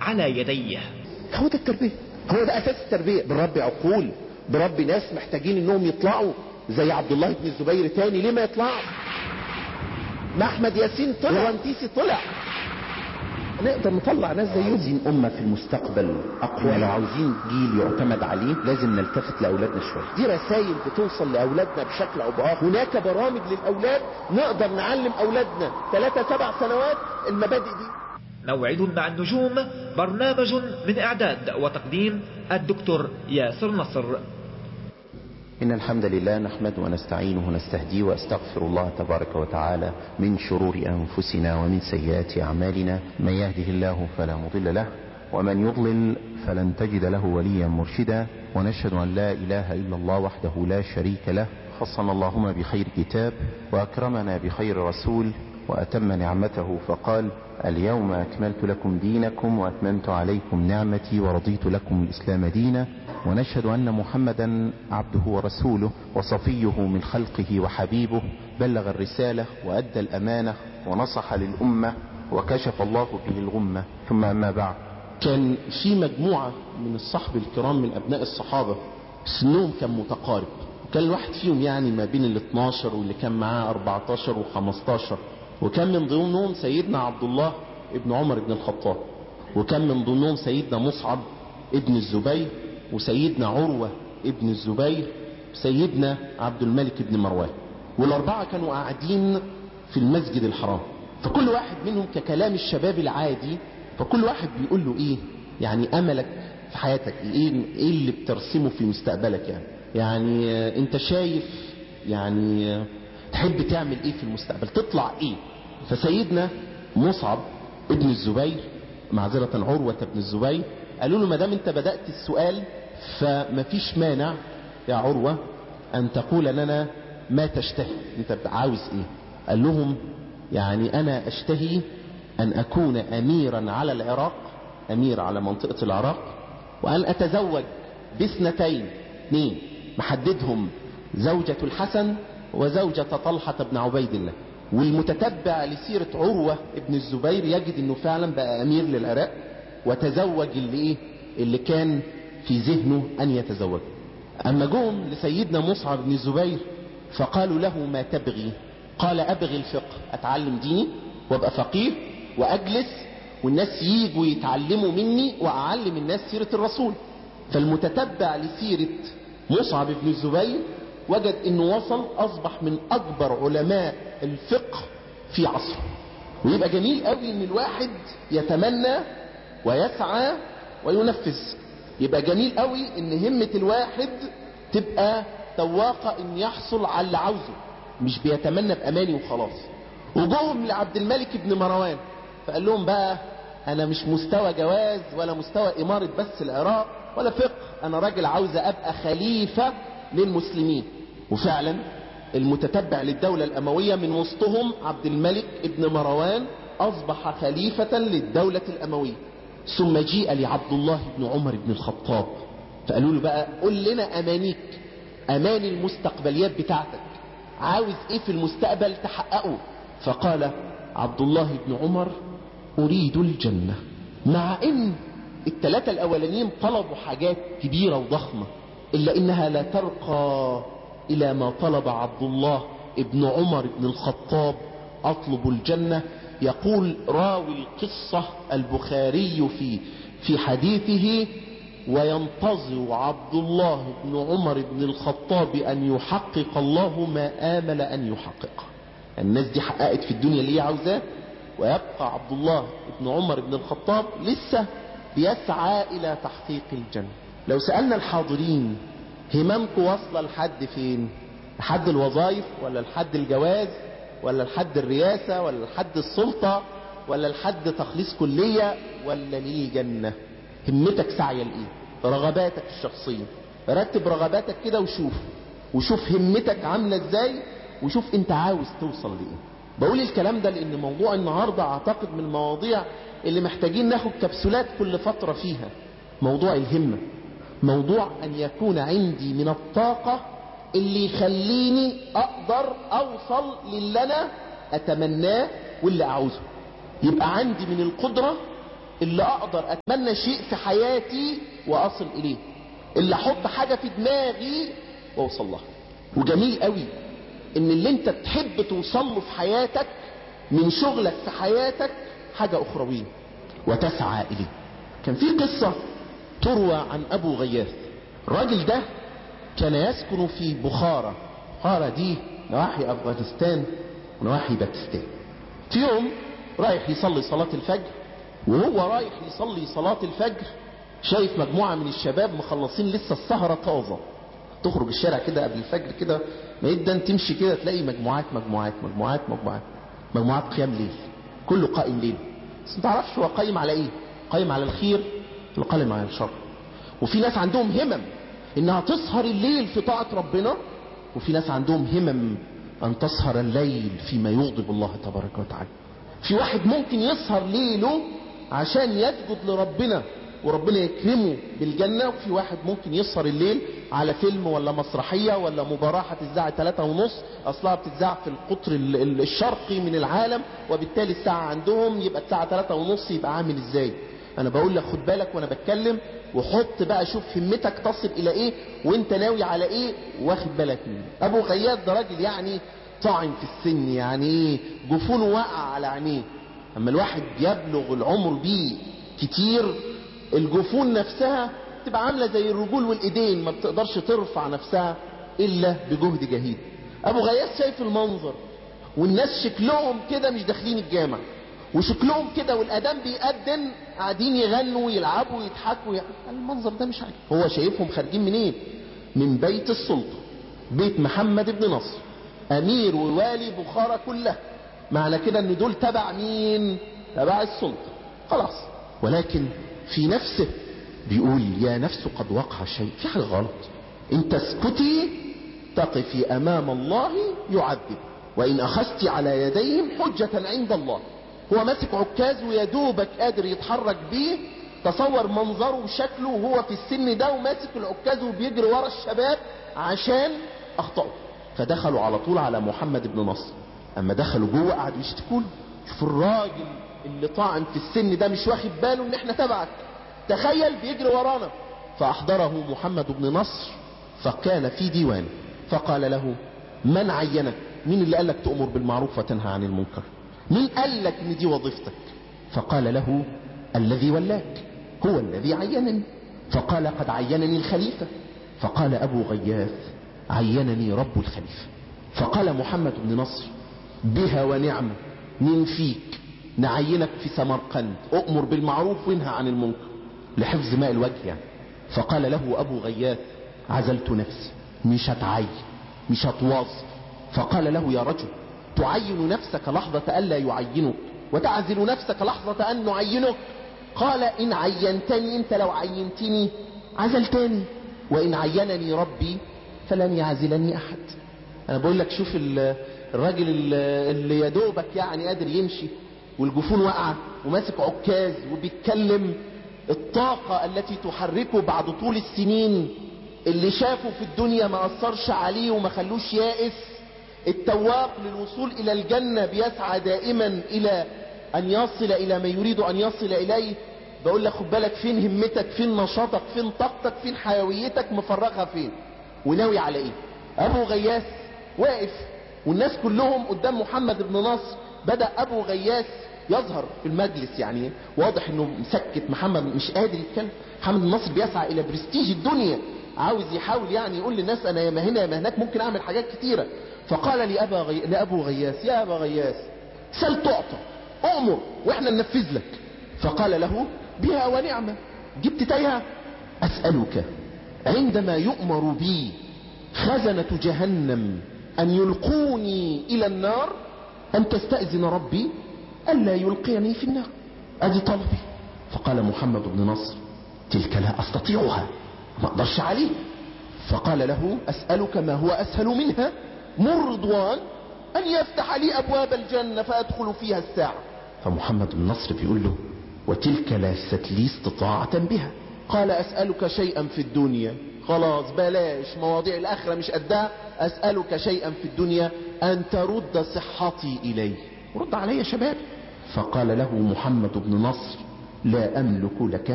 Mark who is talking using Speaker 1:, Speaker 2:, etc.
Speaker 1: على يديه
Speaker 2: هو ده التربية هو ده اساس التربية بربي عقول بربي ناس محتاجين انهم يطلعوا زي عبد الله بن الزبير تاني ليه ما يطلعوا ما احمد ياسين طلع ورنتيسي طلع نقدر نطلع ناس زي عاوزين امة في المستقبل اقوى لو عاوزين جيل يعتمد عليه لازم نلتفت لاولادنا شوية دي رسائل بتوصل لاولادنا بشكل او باخر هناك برامج للاولاد نقدر نعلم اولادنا ثلاثة سبع سنوات المبادئ دي
Speaker 1: موعد مع النجوم برنامج من اعداد وتقديم الدكتور ياسر نصر
Speaker 2: إن الحمد لله نحمد ونستعينه ونستهديه وأستغفر الله تبارك وتعالى من شرور أنفسنا ومن سيئات أعمالنا من يهده الله فلا مضل له ومن يضلل فلن تجد له وليا مرشدا ونشهد أن لا إله إلا الله وحده لا شريك له خصنا اللهم بخير كتاب وأكرمنا بخير رسول وأتم نعمته فقال اليوم أكملت لكم دينكم وأتممت عليكم نعمتي ورضيت لكم الإسلام دينا ونشهد أن محمدا عبده ورسوله وصفيه من خلقه وحبيبه بلغ الرسالة وأدى الأمانة ونصح للأمة وكشف الله به الغمة ثم أما بعد كان في مجموعة من الصحب الكرام من أبناء الصحابة سنهم كان متقارب وكان الواحد فيهم يعني ما بين ال 12 واللي كان معاه 14 و15 وكان من ضمنهم سيدنا عبد الله ابن عمر بن الخطاب وكان من ضمنهم سيدنا مصعب ابن الزبير وسيدنا عروة ابن الزبير سيدنا عبد الملك بن مروان والأربعة كانوا قاعدين في المسجد الحرام فكل واحد منهم ككلام الشباب العادي فكل واحد بيقول له ايه يعني املك في حياتك ايه ايه اللي بترسمه في مستقبلك يعني يعني آه، انت شايف يعني آه، تحب تعمل ايه في المستقبل تطلع ايه فسيدنا مصعب ابن الزبير معذرة عروة ابن الزبير قالوا له ما دام انت بدأت السؤال فمفيش مانع يا عروة ان تقول لنا ما تشتهي انت عاوز ايه قال لهم يعني انا اشتهي ان اكون اميرا على العراق امير على منطقة العراق وان اتزوج باثنتين اثنين محددهم زوجة الحسن وزوجة طلحة بن عبيد الله والمتتبع لسيرة عروة ابن الزبير يجد انه فعلا بقى امير للعراق وتزوج اللي ايه اللي كان في ذهنه ان يتزوج اما جم لسيدنا مصعب بن الزبير فقالوا له ما تبغي قال ابغي الفقه اتعلم ديني وابقى فقيه واجلس والناس ييجوا يتعلموا مني واعلم الناس سيرة الرسول فالمتتبع لسيرة مصعب بن الزبير وجد انه وصل اصبح من اكبر علماء الفقه في عصره ويبقى جميل قوي ان الواحد يتمنى ويسعى وينفذ يبقى جميل قوي ان همة الواحد تبقى تواقة ان يحصل على اللي عاوزه مش بيتمنى باماني وخلاص وجوهم لعبد الملك بن مروان فقال لهم بقى انا مش مستوى جواز ولا مستوى امارة بس العراق ولا فقه انا راجل عاوز ابقى خليفة للمسلمين وفعلا المتتبع للدولة الاموية من وسطهم عبد الملك ابن مروان اصبح خليفة للدولة الاموية ثم جيء لعبد الله بن عمر بن الخطاب فقالوا له بقى قل لنا امانيك اماني المستقبليات بتاعتك عاوز ايه في المستقبل تحققه فقال عبد الله بن عمر اريد الجنة مع ان الثلاثة الاولانيين طلبوا حاجات كبيرة وضخمة الا انها لا ترقى الى ما طلب عبد الله ابن عمر بن الخطاب اطلب الجنة يقول راوي القصة البخاري في في حديثه وينتظر عبد الله بن عمر بن الخطاب ان يحقق الله ما امل ان يحققه الناس دي حققت في الدنيا اللي هي عاوزاه ويبقى عبد الله بن عمر بن الخطاب لسه بيسعى الى تحقيق الجنة لو سألنا الحاضرين هممكم واصلة لحد فين لحد الوظائف ولا لحد الجواز ولا لحد الرئاسة ولا لحد السلطة ولا لحد تخليص كلية ولا للجنة همتك سعية لإيه رغباتك الشخصية رتب رغباتك كده وشوف وشوف همتك عاملة ازاي وشوف انت عاوز توصل لإيه بقول الكلام ده لان موضوع النهاردة اعتقد من المواضيع اللي محتاجين ناخد كبسولات كل فترة فيها موضوع الهمة موضوع ان يكون عندي من الطاقة اللي يخليني اقدر اوصل للي انا اتمناه واللي اعوزه يبقى عندي من القدرة اللي اقدر اتمنى شيء في حياتي واصل اليه اللي احط حاجة في دماغي واوصل لها وجميل قوي ان اللي انت تحب توصل له في حياتك من شغلك في حياتك حاجة اخروية وتسعى اليه كان في قصة تروى عن ابو غياث الراجل ده كان يسكن في بخارى بخارى دي نواحي افغانستان ونواحي باكستان في يوم رايح يصلي صلاة الفجر وهو رايح يصلي صلاة الفجر شايف مجموعة من الشباب مخلصين لسه السهرة طازة تخرج الشارع كده قبل الفجر كده ما يبدا تمشي كده تلاقي مجموعات مجموعات مجموعات مجموعات مجموعات قيام ليل كله قائم ليل بس ما تعرفش هو قايم على ايه قايم على الخير ولا قايم على الشر وفي ناس عندهم همم انها تسهر الليل في طاعة ربنا وفي ناس عندهم همم ان تسهر الليل فيما يغضب الله تبارك وتعالى في واحد ممكن يسهر ليله عشان يسجد لربنا وربنا يكرمه بالجنة وفي واحد ممكن يسهر الليل على فيلم ولا مسرحية ولا مباراة هتتذاع ثلاثة ونص اصلها بتتذاع في القطر الشرقي من العالم وبالتالي الساعة عندهم يبقى الساعة ثلاثة ونص يبقى عامل ازاي انا بقول لك خد بالك وانا بتكلم وحط بقى شوف همتك تصل الى ايه وانت ناوي على ايه واخد بالك منه ابو غياث ده راجل يعني طاعن في السن يعني ايه جفونه واقع على عينيه اما الواحد يبلغ العمر بيه كتير الجفون نفسها تبقى عاملة زي الرجول والايدين ما بتقدرش ترفع نفسها الا بجهد جهيد ابو غياث شايف المنظر والناس شكلهم كده مش داخلين الجامع وشكلهم كده والادام بيقدم قاعدين يغنوا ويلعبوا ويضحكوا يعني المنظر ده مش عاجب هو شايفهم خارجين منين من بيت السلطة بيت محمد بن نصر امير ووالي بخارى كلها معنى كده ان دول تبع مين تبع السلطة خلاص ولكن في نفسه بيقول يا نفس قد وقع شيء في حاجة غلط ان تسكتي تقفي امام الله يعذب وان اخذت على يديهم حجة عند الله هو ماسك عكاز ويدوبك قادر يتحرك بيه تصور منظره وشكله وهو في السن ده وماسك العكاز وبيجري ورا الشباب عشان اخطأوا فدخلوا على طول على محمد بن نصر اما دخلوا جوه قعدوا يشتكوا له شوف الراجل اللي طاعن في السن ده مش واخد باله ان احنا تبعك تخيل بيجري ورانا فاحضره محمد بن نصر فكان في ديوان فقال له من عينك مين اللي قال لك تؤمر بالمعروف وتنهى عن المنكر مين قال لك ان دي وظيفتك فقال له الذي ولاك هو الذي عينني فقال قد عينني الخليفة فقال ابو غياث عينني رب الخليفة فقال محمد بن نصر بها ونعمة من فيك نعينك في سمرقند اؤمر بالمعروف وانهى عن المنكر لحفظ ماء الوجه يعني فقال له ابو غياث عزلت نفسي مش هتعين مش هتواصل فقال له يا رجل تعين نفسك لحظة ألا يعينك وتعزل نفسك لحظة أن نعينك قال إن عينتني أنت لو عينتني عزلتني وإن عينني ربي فلن يعزلني أحد أنا بقول لك شوف الراجل اللي يدوبك يعني قادر يمشي والجفون واقعة وماسك عكاز وبيتكلم الطاقة التي تحركه بعد طول السنين اللي شافه في الدنيا ما أثرش عليه وما خلوش يائس التواق للوصول إلى الجنة بيسعى دائما إلى أن يصل إلى ما يريد أن يصل إليه بقول لك خد بالك فين همتك فين نشاطك فين طاقتك فين حيويتك مفرغها فين وناوي على ايه ابو غياث واقف والناس كلهم قدام محمد بن نصر بدأ ابو غياث يظهر في المجلس يعني واضح انه مسكت محمد مش قادر يتكلم محمد بن نصر بيسعى الى برستيج الدنيا عاوز يحاول يعني يقول للناس انا يا ما هنا يا ما هناك ممكن اعمل حاجات كتيرة فقال لأبا غي... لأبو غياث يا أبا غياث سل تعطى أؤمر وإحنا ننفذ لك فقال له بها ونعمة جبت تايها أسألك عندما يؤمر بي خزنة جهنم أن يلقوني إلى النار أن تستأذن ربي ألا يلقيني في النار أدي طلبي فقال محمد بن نصر تلك لا أستطيعها ما أقدرش عليه فقال له أسألك ما هو أسهل منها مر رضوان أن يفتح لي أبواب الجنة فأدخل فيها الساعة فمحمد بن نصر بيقول له وتلك ليست لي استطاعة بها قال أسألك شيئا في الدنيا خلاص بلاش مواضيع الآخرة مش قدها أسألك شيئا في الدنيا أن ترد صحتي إلي رد علي يا شباب فقال له محمد بن نصر لا أملك لك